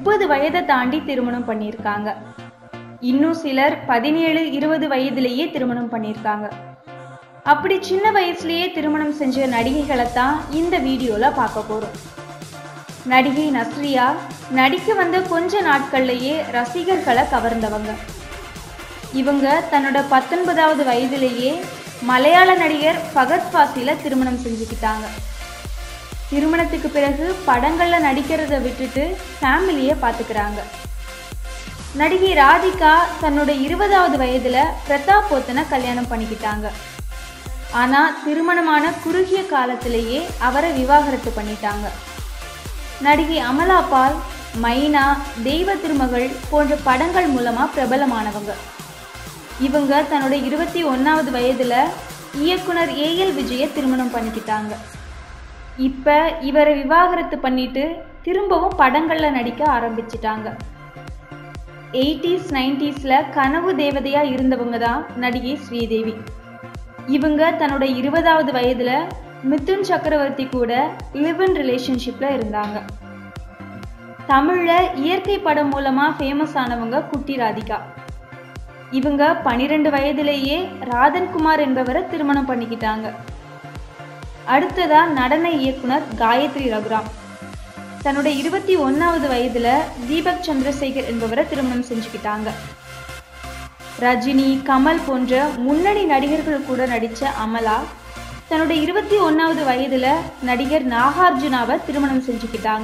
முப்பது வயதை தாண்டி திருமணம் பண்ணியிருக்காங்க இன்னும் சிலர் பதினேழு இருபது வயதிலேயே திருமணம் பண்ணியிருக்காங்க அப்படி சின்ன வயசுலயே திருமணம் செஞ்ச நடிகைகளை தான் இந்த வீடியோல பார்க்க போறோம் நடிகை நஸ்ரியா நடிக்க வந்த கொஞ்ச நாட்கள்லயே ரசிகர்களை கவர்ந்தவங்க இவங்க தன்னோட பத்தொன்பதாவது வயதிலேயே மலையாள நடிகர் ஃபகத் ஃபாசில திருமணம் செஞ்சுக்கிட்டாங்க திருமணத்துக்கு பிறகு படங்கள்ல நடிக்கிறத விட்டுட்டு ஃபேமிலியை பார்த்துக்கிறாங்க நடிகை ராதிகா தன்னோட இருபதாவது வயதுல பிரதாப் போத்தனை கல்யாணம் பண்ணிக்கிட்டாங்க ஆனா திருமணமான குறுகிய காலத்திலேயே அவரை விவாகரத்து பண்ணிட்டாங்க நடிகை அமலா பால் மைனா தெய்வ திருமகள் போன்ற படங்கள் மூலமா பிரபலமானவங்க இவங்க தன்னோட இருபத்தி ஒன்னாவது வயதுல இயக்குனர் ஏஎல் விஜயை திருமணம் பண்ணிக்கிட்டாங்க இப்ப இவரை விவாகரத்து பண்ணிட்டு திரும்பவும் படங்கள்ல நடிக்க ஆரம்பிச்சிட்டாங்க எயிட்டிஸ் நைன்டிஸ்ல கனவு தேவதையா இருந்தவங்க தான் நடிகை ஸ்ரீதேவி இவங்க தன்னோட இருபதாவது வயதுல மிதுன் சக்கரவர்த்தி கூட லிவ் இன் ரிலேஷன்ஷிப்ல இருந்தாங்க தமிழ்ல இயற்கை படம் மூலமா ஃபேமஸ் ஆனவங்க குட்டி ராதிகா இவங்க பனிரெண்டு வயதிலேயே ராதன்குமார் என்பவரை திருமணம் பண்ணிக்கிட்டாங்க அடுத்ததா நடன இயக்குனர் காயத்ரி ரகுராம் தன்னோட இருபத்தி ஒன்னாவது வயதுல தீபக் சந்திரசேகர் என்பவரை திருமணம் செஞ்சுக்கிட்டாங்க ரஜினி கமல் போன்ற முன்னணி நடிகர்கள் கூட நடிச்ச அமலா தன்னோட இருபத்தி ஒன்னாவது வயதுல நடிகர் நாகார்ஜுனாவை திருமணம் செஞ்சுக்கிட்டாங்க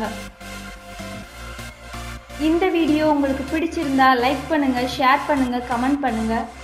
இந்த வீடியோ உங்களுக்கு பிடிச்சிருந்தா லைக் பண்ணுங்க ஷேர் பண்ணுங்க கமெண்ட் பண்ணுங்க